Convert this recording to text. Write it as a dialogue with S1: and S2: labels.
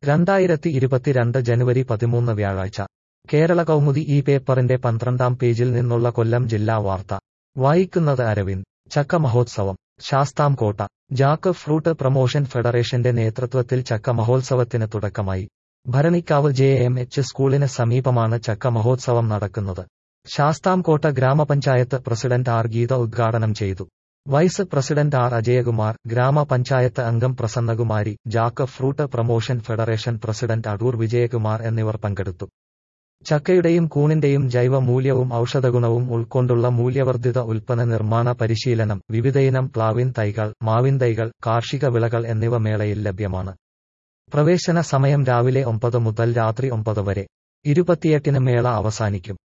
S1: രണ്ടായിരത്തി ഇരുപത്തിരണ്ട് ജനുവരി പതിമൂന്ന് വ്യാഴാഴ്ച കേരള കൗമുദി ഈ പേപ്പറിന്റെ പന്ത്രണ്ടാം പേജിൽ നിന്നുള്ള കൊല്ലം ജില്ലാ വാർത്ത വായിക്കുന്നത് അരവിന്ദ് ചക്ക മഹോത്സവം ശാസ്താംകോട്ട ജാക്ക് ഫ്രൂട്ട് പ്രൊമോഷൻ ഫെഡറേഷന്റെ നേതൃത്വത്തിൽ ചക്ക മഹോത്സവത്തിന് തുടക്കമായി ഭരണിക്കാവ് ജെ എം എച്ച് സ്കൂളിന് സമീപമാണ് ചക്ക മഹോത്സവം നടക്കുന്നത് ശാസ്താംകോട്ട ഗ്രാമപഞ്ചായത്ത് പ്രസിഡന്റ് ആർ ഗീത ഉദ്ഘാടനം ചെയ്തു വൈസ് പ്രസിഡന്റ് ആർ അജയകുമാർ ഗ്രാമപഞ്ചായത്ത് അംഗം Prasannakumari jackfruit promotion federation president Adoor Vijayakumar എന്നിവർ പങ്കെടുത്തു ചക്കയുടെയും കൂണിന്റെയും ജൈവ മൂല്യവും ഔഷധഗുണവും ഉൾക്കൊണ്ടുള്ള മൂല്യവർദ്ധിത ഉൽപ്പന്ന നിർമ്മാണ പരിശീലനം വിവിധയിനം പ്ലാവിൻ തൈകൾ മാവിൻ തൈകൾ കാർഷിക വിളകൾ എന്നിവ മേളയിൽ ലഭ്യമാണ് പ്രവേശന സമയം രാവിലെ ഒമ്പത് മുതൽ രാത്രി ഒമ്പത് വരെ ഇരുപത്തിയെട്ടിന് മേള അവസാനിക്കും